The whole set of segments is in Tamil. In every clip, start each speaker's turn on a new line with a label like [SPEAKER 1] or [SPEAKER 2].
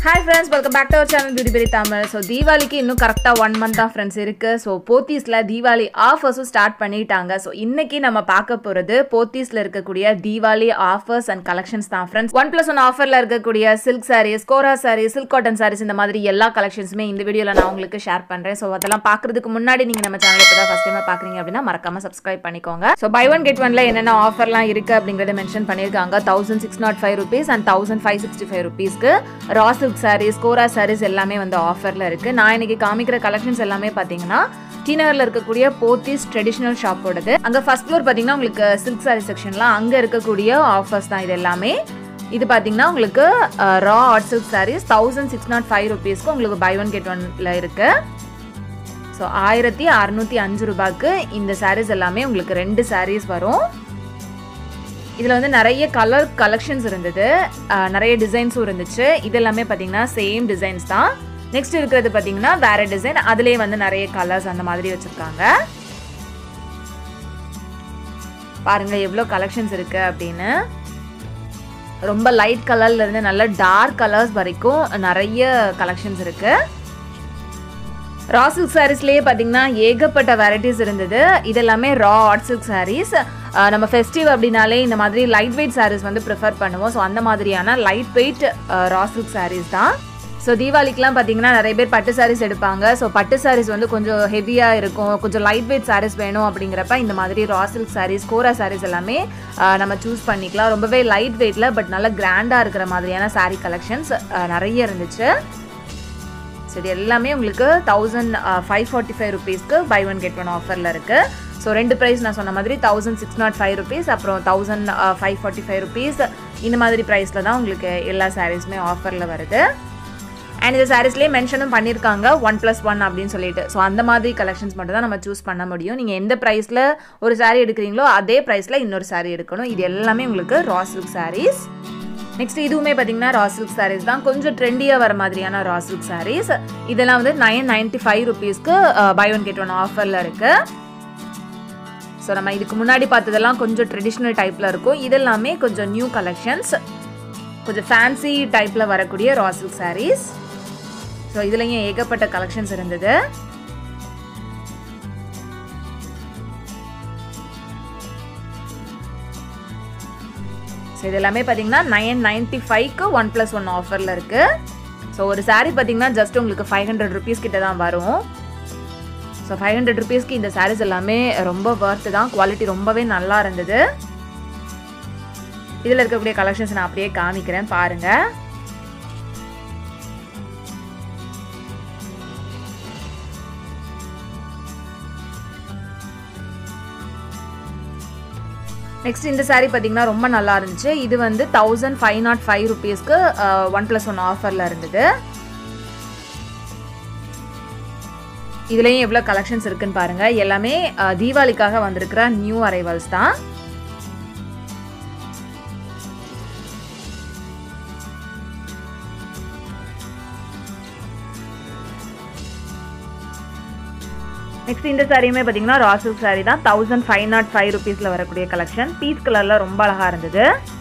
[SPEAKER 1] hi friends welcome back to our channel beauty Peri Tamil so தீபாவளிக்கு இன்னும் கரெக்டாக ஒன் மந்த் தான் ஃப்ரெண்ட்ஸ் இருக்குது ஸோ போத்தீஸில் தீபாவளி ஆஃபர்ஸும் ஸ்டார்ட் பண்ணிட்டாங்க ஸோ இன்னைக்கு நம்ம பார்க்க போகிறது போத்தீஸில் இருக்கக்கூடிய தீபாவளி ஆஃபர்ஸ் அண்ட் கலெக்ஷன்ஸ் தான் ஃப்ரெண்ட்ஸ் ஒன் ப்ளஸ் ஒன் ஆஃபரில் இருக்கக்கூடிய silk sarees kora sarees silk cotton sarees இந்த மாதிரி எல்லா கலெக்ஷன்ஸுமே இந்த வீடியோவில் நான் உங்களுக்கு ஷேர் பண்ணுறேன் ஸோ அதெல்லாம் பார்க்குறதுக்கு முன்னாடி நீங்கள் நம்ம சேனல் இப்போ தான் ஃபஸ்ட் டைமாக பார்க்குறீங்க அப்படின்னா மறக்காம சப்ஸ்கிரைப் பண்ணிக்கோங்க ஸோ பை ஒன் கெட் ஒன்ல என்னென்ன ஆஃபர்லாம் இருக்குது அப்படிங்கிறத மென்ஷன் பண்ணியிருக்காங்க thousand six nought five rupees and thousand five sixty five ருபீஸ்க்கு raw silk sarees kora sarees எல்லாமே வந்து ஆஃபரில் இருக்குது நான் இன்னைக்கு காமிக்கிற கலெக்ஷன்ஸ் எல்லாமே பார்த்தீங்கன்னா டி நகரில் இருக்கக்கூடிய போத்தீஸ் ட்ரெடிஷ்னல் ஷாப்போடது அங்கே ஃபர்ஸ்ட் ஃப்ளோர் பார்த்தீங்கன்னா உங்களுக்கு சில்க் சாரீ செக்ஷன்லாம் அங்கே இருக்கக்கூடிய ஆஃபர்ஸ் தான் இது எல்லாமே இது பார்த்தீங்கன்னா உங்களுக்கு raw art silk sarees thousand six nought five ருபீஸ்க்கு உங்களுக்கு பை ஒன் கெட் ஒன்ல இருக்குது ஸோ ஆயிரத்தி அறநூற்றி அஞ்சு ரூபாய்க்கு இந்த சாரீஸ் எல்லாமே உங்களுக்கு ரெண்டு சாரீஸ் வரும் இதில் வந்து நிறைய கலர் கலெக்ஷன்ஸ் இருந்தது அஹ் நிறைய டிசைன்ஸும் இருந்துச்சு இது எல்லாமே பார்த்தீங்கன்னா சேம் டிசைன்ஸ் தான் நெக்ஸ்ட் இருக்கிறது பார்த்தீங்கன்னா வேற டிசைன் அதுலேயே வந்து நிறைய கலர்ஸ் அந்த மாதிரி வச்சுருக்காங்க பாருங்க எவ்வளோ கலெக்ஷன்ஸ் இருக்கு அப்படின்னு ரொம்ப லைட் கலர்ல இருந்து நல்ல டார்க் கலர்ஸ் வரைக்கும் நிறைய கலெக்ஷன்ஸ் இருக்கு ரா சில்க் சாரீஸ்லேயே பார்த்தீங்கன்னா ஏகப்பட்ட வெரைட்டிஸ் இருந்தது இது எல்லாமே ரா ஆட் சில்க் சாரீஸ் நம்ம ஃபெஸ்டிவ் அப்படின்னாலே இந்த மாதிரி லைட் வெயிட் சாரீஸ் வந்து ப்ரிஃபர் பண்ணுவோம் ஸோ அந்த மாதிரியான light weight raw silk sarees தான் ஸோ தீபாவளிக்குலாம் பார்த்தீங்கன்னா நிறைய பேர் பட்டு சாரீஸ் எடுப்பாங்க ஸோ பட்டு சாரீஸ் வந்து கொஞ்சம் ஹெவியாக இருக்கும் கொஞ்சம் லைட் வெயிட் சாரீஸ் வேணும் அப்படிங்கிறப்ப இந்த மாதிரி raw silk sarees kora sarees எல்லாமே அஹ், நம்ம சூஸ் பண்ணிக்கலாம் ரொம்பவே லைட் வெயிட்டில் பட் நல்ல கிராண்டாக இருக்கிற மாதிரியான சாரீ கலெக்ஷன்ஸ் நிறைய இருந்துச்சு ஸோ இது எல்லாமே உங்களுக்கு தௌசண்ட் ஃபைவ் ஃபார்ட்டி ஃபைவ் ருபீஸ்க்கு பை ஒன் கெட் ஒன் ஆஃபரில் இருக்குது ஸோ ரெண்டு ப்ரைஸ் நான் சொன்ன மாதிரி thousand six nought five rupees அப்புறம் thousand five forty five rupees இந்த மாதிரி ப்ரைஸில் தான் உங்களுக்கு எல்லா சாரீஸுமே ஆஃபரில் வருது அண்ட் இந்த சாரீஸ்லேயே மென்ஷனும் பண்ணியிருக்காங்க ஒன் ப்ளஸ் ஒன் அப்படின்னு சொல்லிட்டு ஸோ அந்த மாதிரி கலெக்ஷன்ஸ் மட்டும் தான் நம்ம சூஸ் பண்ண முடியும் நீங்கள் எந்த ப்ரைஸில் ஒரு saree எடுக்கிறீங்களோ அதே ப்ரைஸில் இன்னொரு saree எடுக்கணும் இது எல்லாமே உங்களுக்கு ரா சில்க் சாரீஸ் நெக்ஸ்ட் இதுவுமே பார்த்தீங்கன்னா ரா சில்க் சாரீஸ் தான் கொஞ்சம் ட்ரெண்டியாக வர மாதிரியான ரா சில்க் சாரீஸ் இதெல்லாம் வந்து நைன் நைன்ட்டி ஃபைவ் ருபீஸ்க்கு பை ஒன் கெட் ஒன் ஆஃபரில் இருக்கு ஸோ நம்ம இதுக்கு முன்னாடி பார்த்ததெல்லாம் கொஞ்சம் ட்ரெடிஷ்னல் டைப்பில் இருக்கும் இதெல்லாமே கொஞ்சம் நியூ கலெக்ஷன்ஸ் கொஞ்சம் ஃபேன்சி டைப்பில் வரக்கூடிய ரா சில்க் சாரீஸ் ஸோ இதுலேயும் ஏகப்பட்ட கலெக்ஷன்ஸ் இருந்தது ஸோ இது எல்லாமே பார்த்தீங்கன்னா நைன் நைன்ட்டி ஃபைவ்க்கு ஒன் ப்ளஸ் ஒன் ஆஃபரில் இருக்குது ஸோ ஒரு saree பார்த்தீங்கன்னா ஜஸ்ட் உங்களுக்கு ஃபைவ் ஹண்ட்ரட் ருபீஸ் கிட்ட தான் வரும் ஸோ ஃபைவ் ஹண்ட்ரட் ருபீஸ்க்கு இந்த sarees எல்லாமே ரொம்ப ஒர்த்து தான் குவாலிட்டி ரொம்பவே நல்லா இருந்தது இதில் இருக்கக்கூடிய கலெக்ஷன்ஸ் நான் அப்படியே காமிக்கிறேன் பாருங்கள் நெக்ஸ்ட் இந்த saree பார்த்தீங்கன்னா ரொம்ப நல்லா இருந்துச்சு இது வந்து தௌசண்ட் ஃபைவ் நாட் ஃபைவ் ருபீஸ்க்கு ஒன் ப்ளஸ் ஒன் ஆஃபரில் இருந்தது இதுலேயும் எவ்வளோ கலெக்ஷன்ஸ் இருக்குன்னு பாருங்க எல்லாமே அஹ், தீபாவளிக்காக வந்திருக்கிற நியூ அரைவல்ஸ் தான் நெக்ஸ்ட் இந்த சாரியுமே பார்த்தீங்கன்னா ரா சில்க் சாரி தான் தௌசண்ட் ஃபைவ் நாட் ஃபைவ் ருபீஸில் வரக்கூடிய கலெக்ஷன் பீச் கலரில் ரொம்ப அழகாக இருந்தது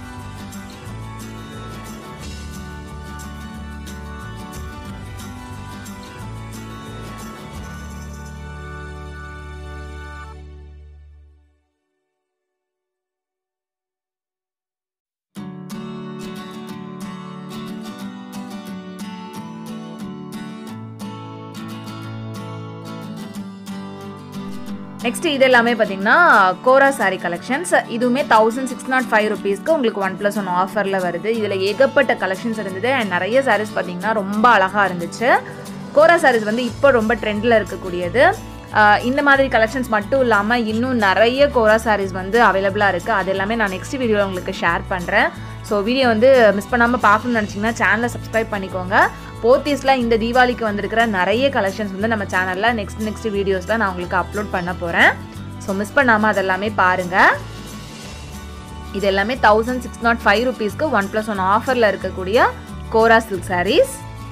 [SPEAKER 1] நெக்ஸ்ட் இது எல்லாமே பார்த்தீங்கன்னா கோரா சாரி கலெக்ஷன்ஸ் இதுவுமே தௌசண்ட் சிக்ஸ் நாட் ஃபைவ் ருபீஸ்க்கு உங்களுக்கு ஒன் ப்ளஸ் ஒன் ஆஃபரில் வருது இதில் ஏகப்பட்ட கலெக்ஷன்ஸ் இருந்தது அண்ட் நிறைய சாரீஸ் பார்த்தீங்கன்னா ரொம்ப அழகாக இருந்துச்சு கோரா சாரீஸ் வந்து இப்போ ரொம்ப ட்ரெண்டில் இருக்கக்கூடியது ஆஹ் இந்த மாதிரி கலெக்ஷன்ஸ் மட்டும் இல்லாமல் இன்னும் நிறைய கோரா சாரீஸ் வந்து அவைலபிளாக இருக்குது அது எல்லாமே நான் நெக்ஸ்ட் வீடியோவில் உங்களுக்கு ஷேர் பண்ணுறேன் ஸோ வீடியோ வந்து மிஸ் பண்ணாமல் பார்க்கணும்னு நினச்சிங்கன்னா சேனலை சப்ஸ்கிரைப் பண்ணிக்கோங்க போத்தீஸில் இந்த தீபாவளிக்கு வந்திருக்கிற நிறைய கலெக்ஷன்ஸ் வந்து நம்ம சேனலில் நெக்ஸ்ட் நெக்ஸ்ட் வீடியோஸில் நான் உங்களுக்கு அப்லோட் பண்ண போகிறேன் ஸோ மிஸ் பண்ணாமல் அதெல்லாமே பாருங்கள் இது எல்லாமே தௌசண்ட் சிக்ஸ் நாட் ஃபைவ் ருபீஸ்க்கு ஒன் ப்ளஸ் ஒன் ஆஃபரில் இருக்கக்கூடிய kora silk sarees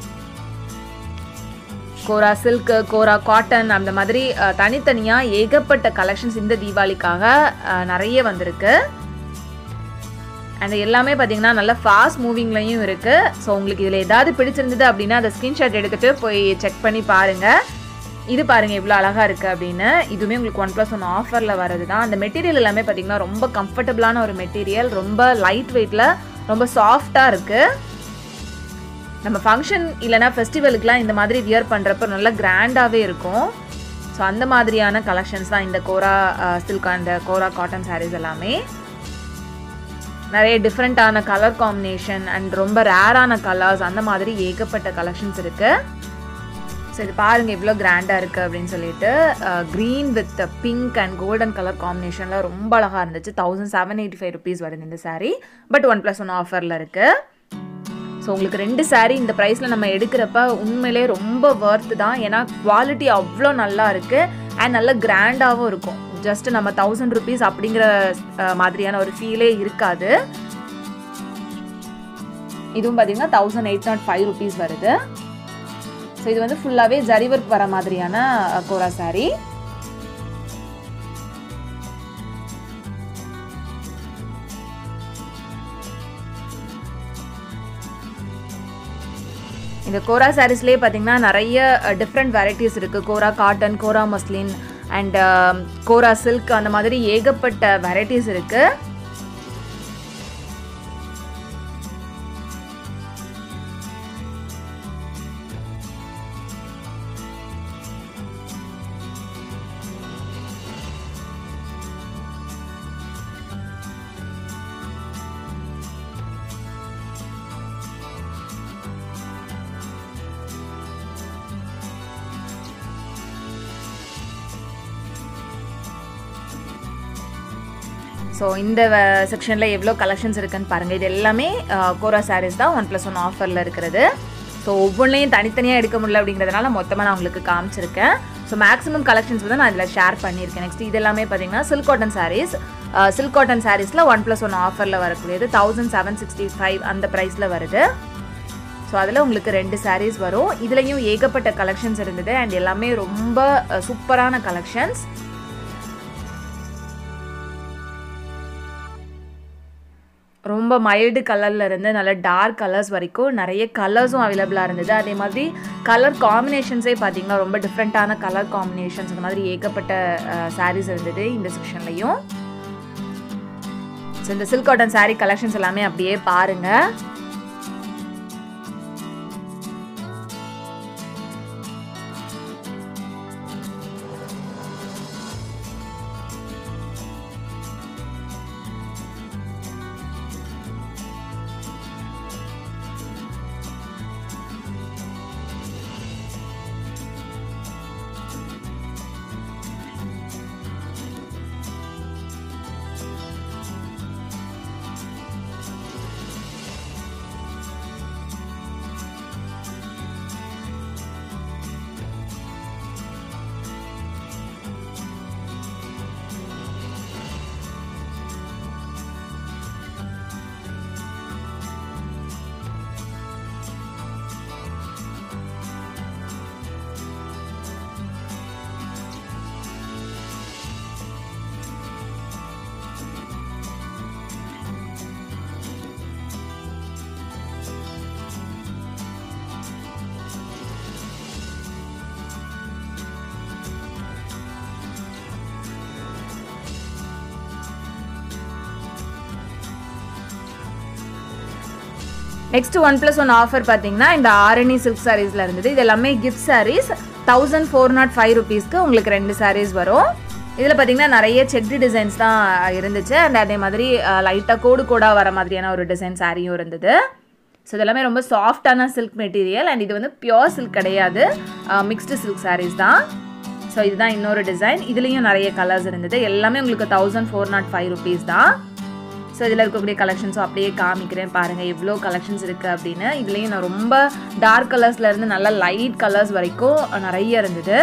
[SPEAKER 1] kora silk kora cotton அந்த மாதிரி அஹ், தனித்தனியா ஏகப்பட்ட கலெக்ஷன்ஸ் இந்த தீபாவளிக்காக அஹ், நிறைய வந்திருக்கு அண்ட் எல்லாமே பார்த்தீங்கன்னா நல்ல ஃபாஸ்ட் மூவிங்லையும் இருக்குது ஸோ உங்களுக்கு இதில் ஏதாவது பிடிச்சிருந்தது அப்படின்னா அதை ஸ்க்ரீன்ஷாட் எடுத்துகிட்டு போய் செக் பண்ணி பாருங்கள் இது பாருங்கள் இவ்வளோ அழகாக இருக்குது அப்படின்னு இதுவுமே உங்களுக்கு ஒன் ப்ளஸ் ஒன் ஆஃபரில் வரது தான் அந்த மெட்டீரியல் எல்லாமே பார்த்தீங்கன்னா ரொம்ப கம்ஃபர்டபுளான ஒரு மெட்டீரியல் ரொம்ப லைட் வெயிட்டில் ரொம்ப சாஃப்டாக இருக்குது நம்ம ஃபங்க்ஷன் இல்லைனா ஃபெஸ்டிவலுக்குலாம் இந்த மாதிரி வியர் பண்ணுறப்ப நல்லா கிராண்டாகவே இருக்கும் ஸோ அந்த மாதிரியான கலெக்ஷன்ஸ் தான் இந்த kora silk and kora cotton sarees எல்லாமே நிறைய டிஃப்ரெண்ட்டான கலர் காம்பினேஷன் அண்ட் ரொம்ப ரேரான கலர்ஸ் அந்த மாதிரி ஏகப்பட்ட கலெக்ஷன்ஸ் இருக்குது ஸோ இது பாருங்கள் இவ்வளோ கிராண்டாக இருக்குது அப்படின்னு சொல்லிட்டு green with pink and golden colour காம்பினேஷனில் ரொம்ப அழகாக இருந்துச்சு thousand seven eighty five rupees வருது இந்த saree but one plus one ஆஃபரில் இருக்குது ஸோ உங்களுக்கு ரெண்டு சாரீ இந்த ப்ரைஸில் நம்ம எடுக்கிறப்ப உண்மையிலே ரொம்ப ஒர்த்து தான் ஏன்னா குவாலிட்டி அவ்வளோ நல்லா இருக்குது அண்ட் நல்ல கிராண்டாகவும் இருக்கும் ஜஸ்ட் நம்ம தௌசண்ட் ருபீஸ் அப்படிங்கிற மாதிரியான ஒரு ஃபீலே இருக்காது இதுவும் பார்த்தீங்கன்னா thousand eight nought five rupees வருது ஸோ இது வந்து ஃபுல்லாகவே ஜரி ஒர்க் வர மாதிரியான கோரா சாரீ இந்த கோரா சாரீஸ்லேயே பார்த்தீங்கன்னா நிறைய டிஃப்ரெண்ட் வெரைட்டிஸ் இருக்குது kora cotton kora muslin and kora silk அந்த மாதிரி ஏகப்பட்ட வெரைட்டிஸ் இருக்குது ஸோ இந்த செக்ஷனில் எவ்வளோ கலெக்ஷன்ஸ் இருக்குன்னு பாருங்கள் இது எல்லாமே கோரா சாரீஸ் தான் ஒன் ப்ளஸ் ஒன் ஆஃபரில் இருக்கிறது ஸோ ஒவ்வொன்றையும் தனித்தனியாக எடுக்க முடியல அப்படிங்கிறதுனால மொத்தமாக நான் உங்களுக்கு காமிச்சிருக்கேன் ஸோ மேக்ஸிமம் கலெக்ஷன்ஸ் வந்து நான் இதில் ஷேர் பண்ணியிருக்கேன் நெக்ஸ்ட் இது எல்லாமே பார்த்தீங்கன்னா silk cotton sarees silk cotton சாரீஸில் ஒன் ப்ளஸ் ஒன் ஆஃபரில் வரக்கூடியது தௌசண்ட் செவன் சிக்ஸ்டி ஃபைவ் அந்த ப்ரைஸில் வருது ஸோ அதில் உங்களுக்கு ரெண்டு சாரீஸ் வரும் இதுலேயும் ஏகப்பட்ட கலெக்ஷன்ஸ் இருந்தது அண்ட் எல்லாமே ரொம்ப சூப்பரான கலெக்ஷன்ஸ் ரொம்ப மைல்டு கலரில் இருந்து நல்ல டார்க் கலர்ஸ் வரைக்கும் நிறைய கலர்ஸும் அவைலபிளாக இருந்தது அதே மாதிரி கலர் காம்பினேஷன்ஸே பார்த்தீங்கன்னா ரொம்ப டிஃப்ரெண்ட்டான கலர் காம்பினேஷன்ஸ் அந்த மாதிரி ஏகப்பட்ட சாரீஸ் இருந்தது இந்த செக்ஷன்லையும் ஸோ இந்த சில்க் காட்டன் சாரீ கலெக்ஷன்ஸ் எல்லாமே அப்படியே பாருங்கள் next one plus one offer பார்த்தீங்கன்னா இந்த ஆரணி சில்க் சாரீஸில் இருந்தது இது எல்லாமே gift sarees thousand four nought five ருபீஸ்க்கு உங்களுக்கு ரெண்டு சாரீஸ் வரும் இதில் பார்த்தீங்கன்னா நிறைய செக்டு டிசைன்ஸ் தான் இருந்துச்சு அண்ட் அதே மாதிரி லைட்டாக கோடு கோடாக வர மாதிரியான ஒரு டிசைன் சாரியும் இருந்தது ஸோ இதெல்லாமே ரொம்ப சாஃப்டான சில்க் மெட்டீரியல் அண்ட் இது வந்து பியோர் சில்க் கிடையாது மிக்ஸ்டு சில்க் சாரீஸ் தான் ஸோ இதுதான் இன்னொரு டிசைன் இதுலேயும் நிறைய கலர்ஸ் இருந்தது எல்லாமே உங்களுக்கு thousand four nought five rupees தான் ஸோ இதில் இருக்கக்கூடிய கலெக்ஷன்ஸும் அப்படியே காமிக்கிறேன் பாருங்கள் எவ்வளோ கலெக்ஷன்ஸ் இருக்குது அப்படின்னு இதுலேயும் நான் ரொம்ப டார்க் கலர்ஸ்லேருந்து நல்லா லைட் கலர்ஸ் வரைக்கும் நிறைய இருந்தது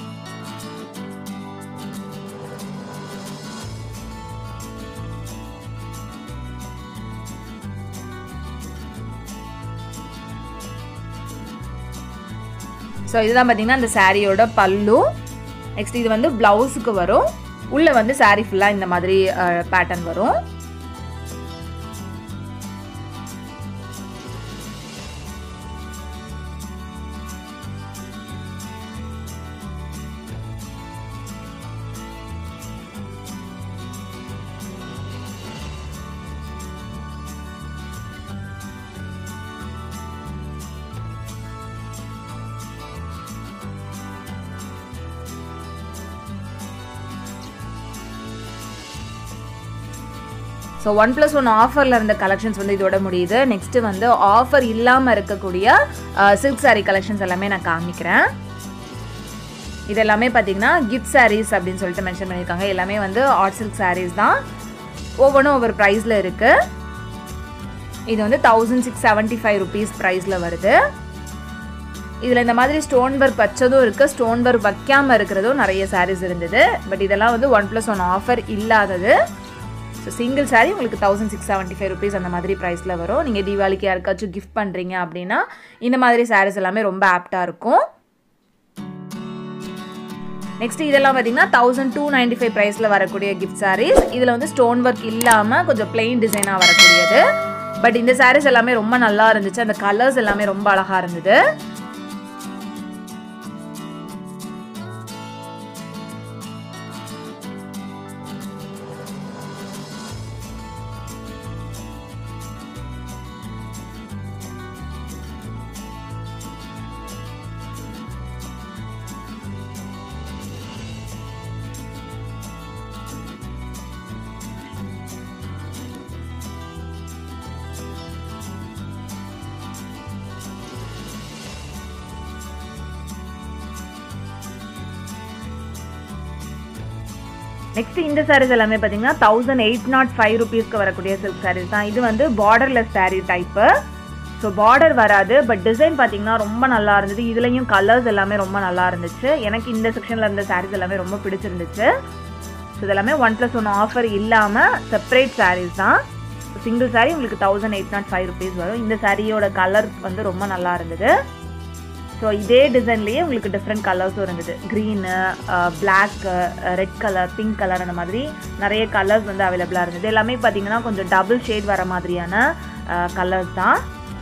[SPEAKER 1] ஸோ இதுதான் பார்த்தீங்கன்னா அந்த சாரியோட பல்லு நெக்ஸ்ட் இது வந்து ப்ளவுஸுக்கு வரும் உள்ளே வந்து சாரீ ஃபுல்லாக இந்த மாதிரி பேட்டர்ன் வரும் ஸோ ஒன் ப்ளஸ் ஒன் ஆஃபரில் இருந்த கலெக்ஷன்ஸ் வந்து இதோட முடியுது நெக்ஸ்ட்டு வந்து ஆஃபர் இல்லாமல் இருக்கக்கூடிய சில்க் saree கலெக்ஷன்ஸ் எல்லாமே நான் காமிக்கிறேன் இது எல்லாமே பார்த்தீங்கன்னா கிஃப்ட் sarees அப்படின்னு சொல்லிட்டு மென்ஷன் பண்ணியிருக்காங்க எல்லாமே வந்து ஆர்ட் சில்க் sarees தான் ஒவ்வொன்றும் ஒவ்வொரு ப்ரைஸில் இருக்குது இது வந்து thousand six seventy five rupees ப்ரைஸில் வருது இதில் இந்த மாதிரி ஸ்டோன் ஒர்க் வச்சதும் இருக்குது ஸ்டோன் ஒர்க் வைக்காமல் இருக்கிறதும் நிறைய sarees இருந்தது பட் இதெல்லாம் வந்து ஒன் ப்ளஸ் ஒன் ஆஃபர் இல்லாதது ஸோ சிங்கிள் saree உங்களுக்கு thousand six seventy five rupees அந்த மாதிரி ப்ரைஸில் வரும் நீங்கள் தீபாவளிக்கு யாருக்காச்சும் கிஃப்ட் பண்ணுறீங்க அப்படின்னா இந்த மாதிரி sarees எல்லாமே ரொம்ப ஆப்டாக இருக்கும் நெக்ஸ்ட் இதெல்லாம் பார்த்தீங்கன்னா தௌசண்ட் டூ நைன்டி ஃபைவ் ப்ரைஸில் வரக்கூடிய கிஃப்ட் sarees இதில் வந்து ஸ்டோன் ஒர்க் இல்லாமல் கொஞ்சம் பிளெயின் டிசைனாக வரக்கூடியது பட் இந்த sarees எல்லாமே ரொம்ப நல்லா இருந்துச்சு அந்த கலர்ஸ் எல்லாமே ரொம்ப அழகாக இருந்தது நெக்ஸ்ட் இந்த sarees எல்லாமே பார்த்தீங்கன்னா தௌசண்ட் எயிட் நாட் ஃபைவ் ருபீஸ்க்கு வரக்கூடிய சில்க் sarees தான் இது வந்து borderless saree type so border வராது பட் டிசைன் பார்த்தீங்கன்னா ரொம்ப நல்லா இருந்தது இதுலேயும் கலர்ஸ் எல்லாமே ரொம்ப நல்லா இருந்துச்சு எனக்கு இந்த செக்ஷனில் இருந்த sarees எல்லாமே ரொம்ப பிடிச்சிருந்துச்சு ஸோ இதெல்லாமே ஒன் ப்ளஸ் ஒன் ஆஃபர் இல்லாமல் செப்பரேட் sarees தான் சிங்கிள் saree உங்களுக்கு thousand eight nought five rupees வரும் இந்த சாரியோட கலர் வந்து ரொம்ப நல்லா இருந்தது ஸோ இதே டிசைன்லேயே உங்களுக்கு டிஃப்ரெண்ட் கலர்ஸும் இருந்தது green black red colour pink colour அந்த மாதிரி நிறைய கலர்ஸ் வந்து அவைலபிளாக இருந்தது எல்லாமே பார்த்தீங்கன்னா கொஞ்சம் டபுள் ஷேட் வர மாதிரியான கலர்ஸ் தான்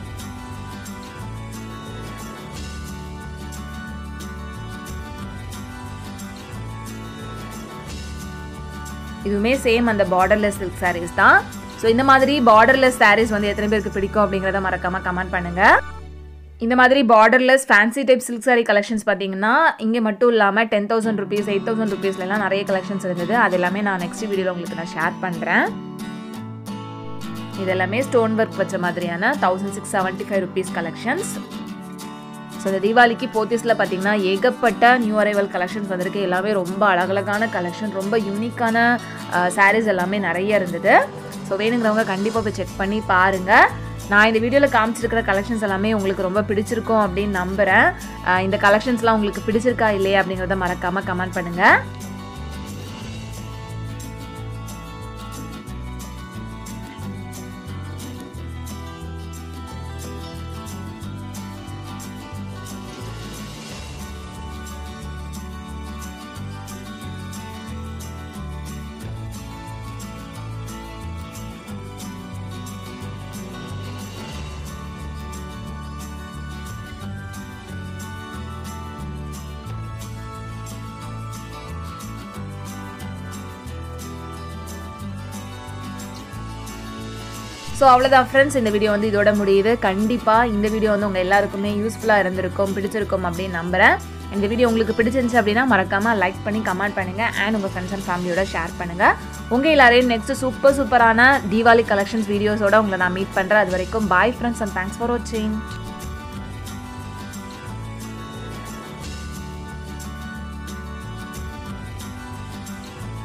[SPEAKER 1] இதுவுமே சேம் அந்த பார்டர்லெஸ் சில்க் sarees தான் ஸோ இந்த மாதிரி பார்டர்லெஸ் sarees வந்து எத்தனை பேருக்கு பிடிக்கும் அப்படிங்கிறத மறக்காம கமெண்ட் பண்ணுங்க இந்த மாதிரி borderless fancy type silk saree collections பார்த்தீங்கன்னா இங்கே மட்டும் இல்லாமல் ten thousand rupees eight thousand ருபீஸ்லாம் நிறைய கலெக்ஷன்ஸ் இருந்தது அது எல்லாமே நான் நெக்ஸ்ட் வீடியோவில் உங்களுக்கு நான் ஷேர் பண்ணுறேன் இது எல்லாமே ஸ்டோன் ஒர்க் வச்ச மாதிரியான thousand six seventy five rupees collections so இந்த தீபாவளிக்கு போத்தீஸில் பார்த்தீங்கன்னா ஏகப்பட்ட நியூ அரைவல் கலெக்ஷன்ஸ் வந்திருக்கு எல்லாமே ரொம்ப அழகழகான கலெக்ஷன் ரொம்ப யூனிக்கான சாரீஸ் எல்லாமே நிறைய இருந்தது ஸோ வேணுங்கிறவங்க கண்டிப்பாக போய் செக் பண்ணி பாருங்கள் நான் இந்த வீடியோவில் காமிச்சிருக்கிற கலெக்ஷன்ஸ் எல்லாமே உங்களுக்கு ரொம்ப பிடிச்சிருக்கும் அப்படின்னு நம்புகிறேன் அஹ் இந்த கலெக்ஷன்ஸ்லாம் உங்களுக்கு பிடிச்சிருக்கா இல்லையா அப்படிங்கிறத மறக்காமல் கமெண்ட் பண்ணுங்கள் ஸோ அவ்வளோதான் ஃப்ரெண்ட்ஸ் இந்த வீடியோ வந்து இதோட முடியுது கண்டிப்பாக இந்த வீடியோ வந்து உங்கள் எல்லாருக்குமே யூஸ்ஃபுல்லாக இருந்திருக்கும் பிடிச்சிருக்கும் அப்படின்னு நம்புகிறேன் இந்த வீடியோ உங்களுக்கு பிடிச்சிருந்துச்சு அப்படின்னா மறக்காமல் லைக் பண்ணி கமெண்ட் பண்ணுங்கள் அண்ட் உங்கள் ஃப்ரெண்ட்ஸ் அண்ட் ஃபேமிலியோட ஷேர் பண்ணுங்கள் உங்கள் எல்லாரையும் நெக்ஸ்ட் சூப்பர் சூப்பரான தீபாவளி கலெக்ஷன்ஸ் வீடியோஸோட உங்களை நான் மீட் பண்ணுறேன் அது வரைக்கும் bye friends and thanks for வாட்சிங்